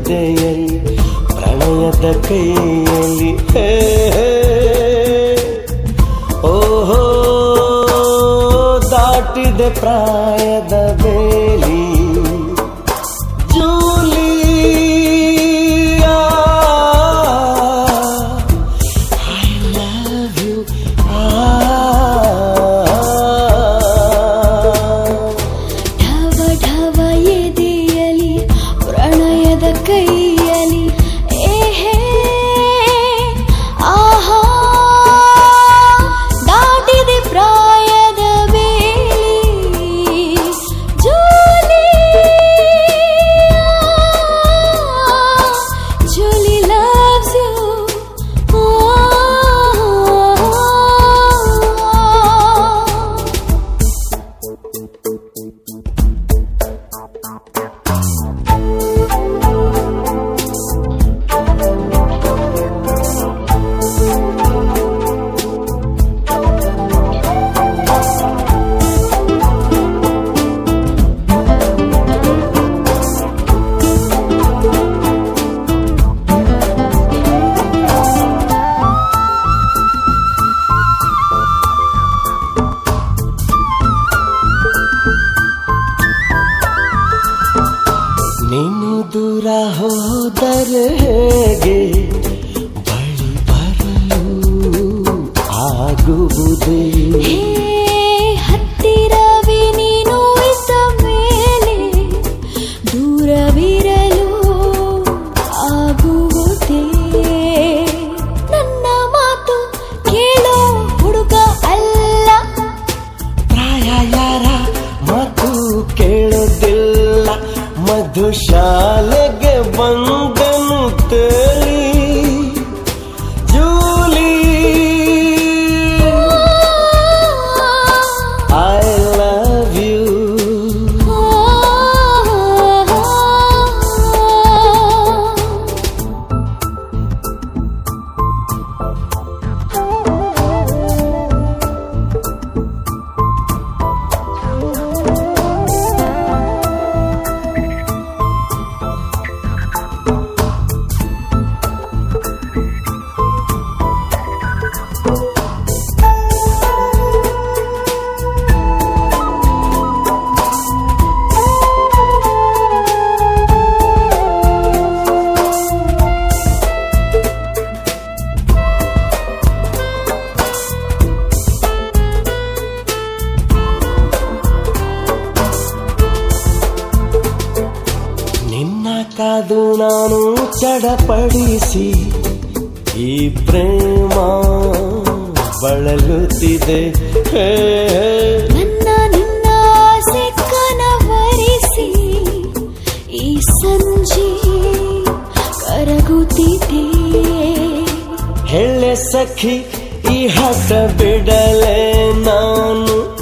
ಎದೆಯಲ್ಲಿ ಪ್ರಣಯದ ಕೈಯಲ್ಲಿ ಹೇ, ಹೇ. ಓಹೋ ದಾಟಿದೆ ಪ್ರಾಯದ ಬೇಲಿ ಜೂಲಿಯಾ ಐ ಲವ್ ಯು ಢವ ಢವ ಎದೆಯಲಿ ಪ್ರಣಯದ ಕೈಯಲಿ ಏಹೇ ಆಹಾ ದಾಟಿದೆ ಪ್ರಾಯದ ಬೇಲಿ ಜೂಲಿ ಜೂಲಿ ಲವ್ಸ್ ಯು ನೀನು ದೂರ ಹೋದರೆ ಹೇಗೆ ಬಳಿ ಬರಲು ಆಗುವುದೇ ಹೇ ಹತ್ತಿರವೇ ನೀನು ಇದ್ದ ಮೇಲೆ ದೂರವಿರಲು ಆಗುವುದೇ ನನ್ನ ಮಾತು ಕೇಳೋ ಹುಡುಗ ಅಲ್ಲ ಪ್ರಾಯ ಯಾರ ಮಾತು ಕೇಳೋದಿಲ್ಲ ಮಧುಶಾಲೆಗೆ ಬಂದನು ತೇಲಿ ಜೂಲಿ ಐ ಲವ್ ಯು ನಿನ್ನ ಕಾದು ನಾನು ಚಡಪಡಿಸಿ ಈ ಪ್ರೇಮ ಬಳಲುತ್ತಿದೆ ಹೇ, ಹೇ. ನನ್ನ ನಿನ್ನ ಆಸೆ ಕನವರಿಸಿ ಈ ಸಂಜೆ ಕರಗುತ್ತಿದೆ ಹೇಳೆ ಸಖಿ ಈ ಹಠ ಬಿಡಲೆ ನಾನು